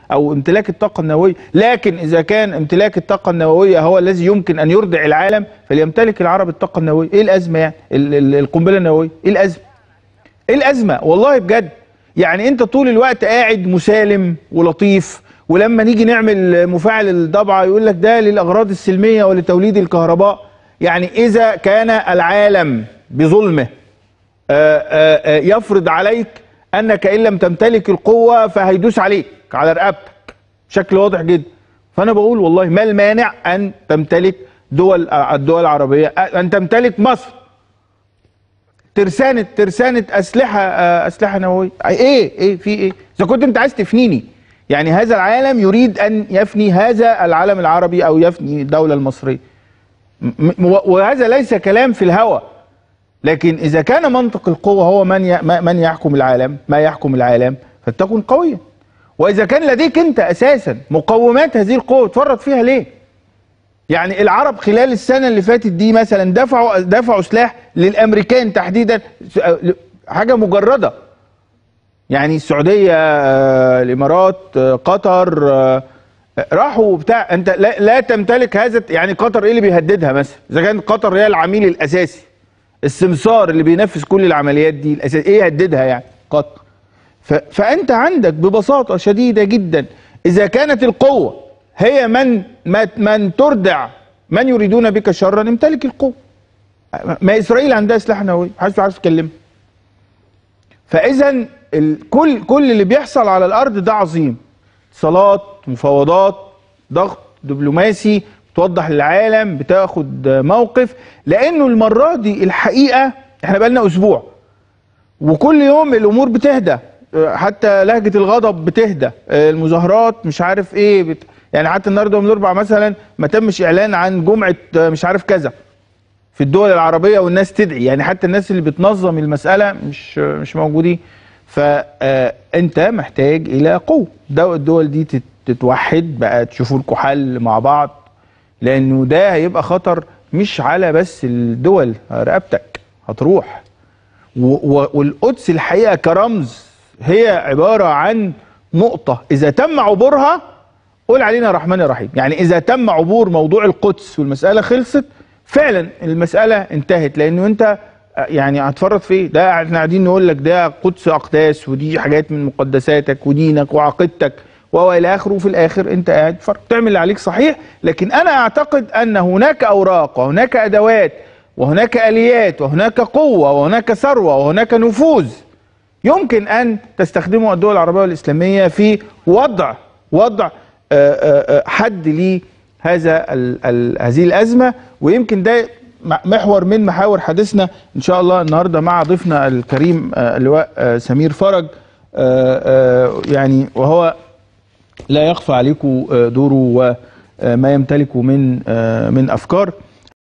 او امتلاك الطاقه النوويه لكن اذا كان امتلاك الطاقه النوويه هو الذي يمكن ان يرضع العالم فليمتلك العرب الطاقه النوويه ايه الازمه يعني ال- ال- القنبله النوويه ايه الازمه ايه الازمه والله بجد يعني انت طول الوقت قاعد مسالم ولطيف ولما نيجي نعمل مفاعل الضبعه يقول لك ده للاغراض السلميه ولتوليد الكهرباء يعني اذا كان العالم بظلمه آه، آه، آه، يفرض عليك انك ان لم تمتلك القوه فهيدوس عليك على رقبتك بشكل واضح جدا فانا بقول والله ما المانع ان تمتلك دول آه، الدول العربيه آه، ان تمتلك مصر ترسانه ترسانه اسلحه آه، اسلحه نوويه ايه ايه في ايه اذا كنت انت عايز تفنيني يعني هذا العالم يريد ان يفني هذا العالم العربي او يفني الدوله المصريه م- م- وهذا ليس كلام في الهوى لكن اذا كان منطق القوه هو من ي- ما- من يحكم العالم ما يحكم العالم فلتكن قويا واذا كان لديك انت اساسا مقومات هذه القوه تفرط فيها ليه يعني العرب خلال السنه اللي فاتت دي مثلا دفعوا دفعوا سلاح للامريكان تحديدا س- حاجه مجرده يعني السعوديه آه، الامارات آه، قطر آه، راحوا بتاع انت لا, لا تمتلك هذا يعني قطر ايه اللي بيهددها مثلا اذا كان قطر هي العميل الاساسي السمسار اللي بينفذ كل العمليات دي الاساس ايه يهددها يعني قطر ف... فانت عندك ببساطه شديده جدا اذا كانت القوه هي من ما- من تردع من يريدون بك شرا امتلك القوه ما اسرائيل عندها سلاح نووي محدش عارف يكلمها فاذا ال- كل كل اللي بيحصل على الارض ده عظيم اتصالات مفاوضات ضغط دبلوماسي توضح للعالم بتاخد موقف لانه المره دي الحقيقه احنا بقالنا اسبوع وكل يوم الامور بتهدى أه، حتى لهجه الغضب بتهدى أه، المظاهرات مش عارف ايه بت... يعني حتى النهارده يوم الاربعاء مثلا ما تمش اعلان عن جمعه أه، مش عارف كذا في الدول العربيه والناس تدعي يعني حتى الناس اللي بتنظم المساله مش مش موجودين فانت محتاج الى قوه ده الدول دي تت- تتوحد بقى تشوفوا لكم حل مع بعض لانه ده هيبقى خطر مش على بس الدول رقبتك هتروح و- و- والقدس الحقيقه كرمز هي عباره عن نقطه اذا تم عبورها قول علينا رحمن رحيم يعني اذا تم عبور موضوع القدس والمساله خلصت فعلا المساله انتهت لانه انت يعني هتفرط في ايه ده احنا قاعدين نقول لك ده قدس اقداس ودي حاجات من مقدساتك ودينك وعقيدتك والى اخره وفي الاخر انت قاعد فرق تعمل اللي عليك صحيح لكن انا اعتقد ان هناك اوراق وهناك ادوات وهناك اليات وهناك قوه وهناك ثروه وهناك نفوذ يمكن ان تستخدمه الدول العربيه والاسلاميه في وضع وضع آه، آه، آه، حد لهذا ال- ال- هذه الازمه ويمكن ده م- محور من محاور حديثنا ان شاء الله النهارده مع ضيفنا الكريم آه، اللواء آه، سمير فرج آه، آه، يعني وهو لا يخفى عليكم آه، دوره وما يمتلكه من آه، من افكار